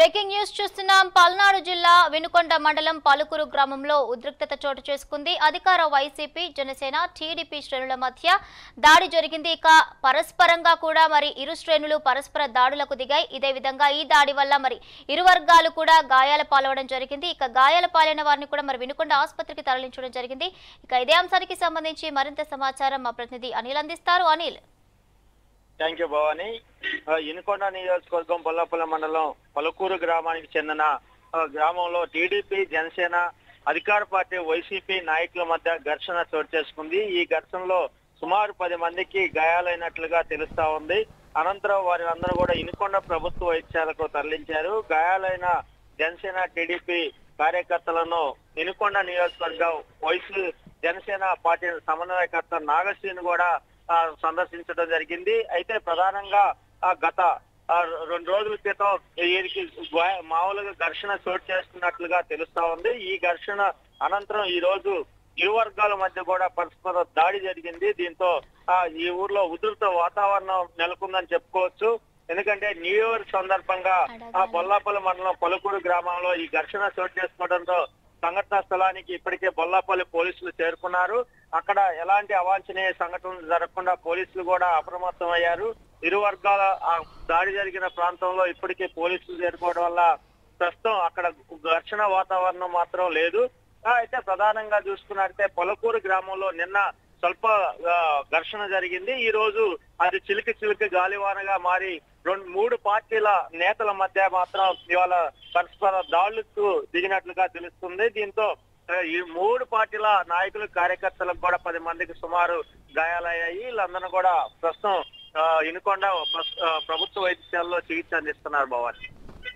breaking news చూస్తున్నాం పల్నాడు జిల్లా వినుకొండ మండలం పలుకురు గ్రామంలో ఉద్రిక్తత చోటు చేసుకుంది అధికార వైసీపీ జనసేన టీడీపీ శ్రేణుల మధ్య దాడి జరిగింది ఇక పరస్పరంగా కూడా మరి ఇరు శ్రేణులు పరస్పర దాడులకు దిగాయి ఇదే విధంగా ఈ దాడి వల్ల మరి ఇరు వర్గాలు కూడా గాయాల పాలవడం జరిగింది ఇక గాయాల పాలైన వారిని కూడా మరి వినుకొండ ఆసుపత్రికి తరలించడం జరిగింది ఇక ఇదే అంశానికి సంబంధించి మరింత సమాచారం మా ప్రతినిధి అనిల్ అందిస్తారు అనిల్ థ్యాంక్ యూ భవాని ఆ, ఇనుకొండ నియోజకవర్గం బొల్లపల్లి మండలం పలుకూరు గ్రామానికి చెందిన ఆ, గ్రామంలో టీడీపీ జనసేన అధికార పార్టీ వైసీపీ నాయకుల మధ్య ఘర్షణ చోటు చేసుకుంది ఈ ఘర్షణలో సుమారు పది మందికి గాయాలైనట్లుగా తెలుస్తా ఉంది అనంతరం వారి అందరూ కూడా ఇనుకొండ ప్రభుత్వ వైద్యాలకు తరలించారు గాయాలైన జనసేన టీడీపీ కార్యకర్తలను ఇనుకొండ నియోజకవర్గం వైసీ జనసేన పార్టీ సమన్వయకర్త నాగశ్రీని కూడా ఆ, సందర్శించడం జరిగింది అయితే ప్రధానంగా ఆ, గత ఆ, రెండు రోజుల క్రితం వీరికి గా- మామూలుగా ఘర్షణ చోటు చేస్తున్నట్లుగా తెలుస్తా ఉంది ఈ ఘర్షణ అనంతరం ఈ రోజు ఇరు వర్గాల మధ్య కూడా పరస్పర దాడి జరిగింది దీంతో ఆ ఈ ఊర్లో ఉధృత వాతావరణం నెలకొందని చెప్పుకోవచ్చు ఎందుకంటే న్యూ ఇయర్ సందర్భంగా ఆ బొల్లాపల్లి మండలం పలుకూరు గ్రామంలో ఈ ఘర్షణ చోటు చేసుకోవడంతో సంఘటనా స్థలానికి ఇప్పటికే బొల్లాపల్లి పోలీసులు చేరుకున్నారు అక్కడ ఎలాంటి అవాంఛనీయ సంఘటనలు జరగకుండా పోలీసులు కూడా అప్రమత్తం అయ్యారు ఇరు వర్గాల ఆ దాడి జరిగిన ప్రాంతంలో ఇప్పటికే పోలీసులు చేరుకోవడం వల్ల ప్రస్తుతం అక్కడ ఘర్షణ వాతావరణం మాత్రం లేదు ఆ, అయితే ప్రధానంగా చూసుకున్నట్టే పొలకూరు గ్రామంలో నిన్న స్వల్ప ఆ, ఘర్షణ జరిగింది ఈ రోజు అది చిలికి చిలికి గాలివానగా మారి రెండు మూడు పార్టీల నేతల మధ్య మాత్రం ఇవాళ పరస్పర దాడులకు దిగినట్లుగా తెలుస్తుంది దీంతో ఆ, ఈ మూడు పార్టీల నాయకులు కార్యకర్తలకు కూడా పది మందికి సుమారు గాయాలయ్యాయి వీళ్ళందరూ కూడా ప్రస్తుతం ఆ, ఇనుకొండ ప్రస్- ఆ, ప్రభుత్వ వైద్యశాలలో చికిత్స అందిస్తున్నారు భవాని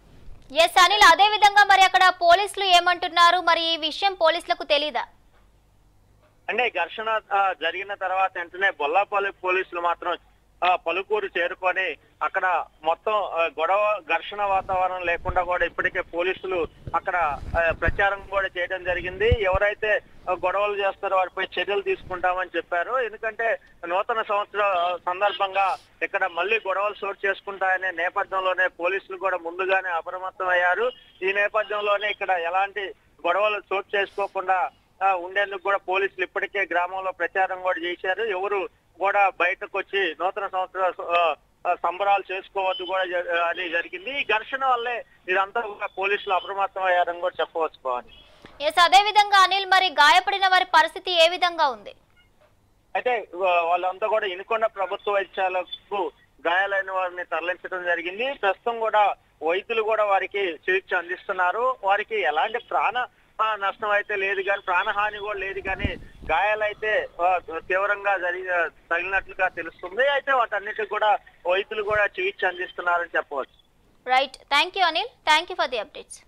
ఎస్ అనిల్ అదే విధంగా మరి అక్కడ పోలీసులు ఏమంటున్నారు మరి ఈ విషయం పోలీసులకు తెలీదా అంటే ఘర్షణ ఆ, జరిగిన తర్వాత వెంటనే బొల్లాపల్లి పోలీసులు మాత్రం ఆ, పలుకూరు చేరుకొని అక్కడ మొత్తం ఆ, గొడవ ఘర్షణ వాతావరణం లేకుండా కూడా ఇప్పటికే పోలీసులు అక్కడ ఆ, ప్రచారం కూడా చేయడం జరిగింది ఎవరైతే ఆ, గొడవలు చేస్తారో వారిపై చర్యలు తీసుకుంటామని చెప్పారు ఎందుకంటే నూతన సంవత్సర ఆ, సందర్భంగా ఇక్కడ మళ్ళీ గొడవలు చోటు చేసుకుంటాయనే నేపథ్యంలోనే పోలీసులు కూడా ముందుగానే అప్రమత్తం అయ్యారు ఈ నేపథ్యంలోనే ఇక్కడ ఎలాంటి గొడవలు చోటు చేసుకోకుండా ఆ, ఉండేందుకు కూడా పోలీసులు ఇప్పటికే గ్రామంలో ప్రచారం కూడా చేశారు ఎవరు కూడా బయటకు వచ్చి నూతన సంవత్సర ఆ, ఆ, సంబరాలు చేసుకోవద్దు కూడా జ- అని జరిగింది ఈ ఘర్షణ వల్లే ఇదంతా కూడా పోలీసులు అప్రమత్తం అయ్యారని కూడా చెప్పవచ్చు భవాని ఎస్ అదే విధంగా అనిల్ మరి గాయపడిన వారి పరిస్థితి ఏ విధంగా ఉంది అయితే వా- వాళ్ళంతా కూడా ఇనుకొండ ప్రభుత్వ వైద్యాలకు గాయాలైన వారిని తరలించడం జరిగింది ప్రస్తుతం కూడా వైద్యులు కూడా వారికి చికిత్స అందిస్తున్నారు వారికి ఎలాంటి ప్రాణ ఆ, నష్టం అయితే లేదు కానీ ప్రాణహాని కూడా లేదు కానీ గాయాలైతే ఆ, తీవ్రంగా జరిగి తగిలినట్లుగా తెలుస్తుంది అయితే వాటన్నిటికి కూడా వైద్యులు కూడా చికిత్స అందిస్తున్నారని చెప్పవచ్చు right thank you Anil thank you for the updates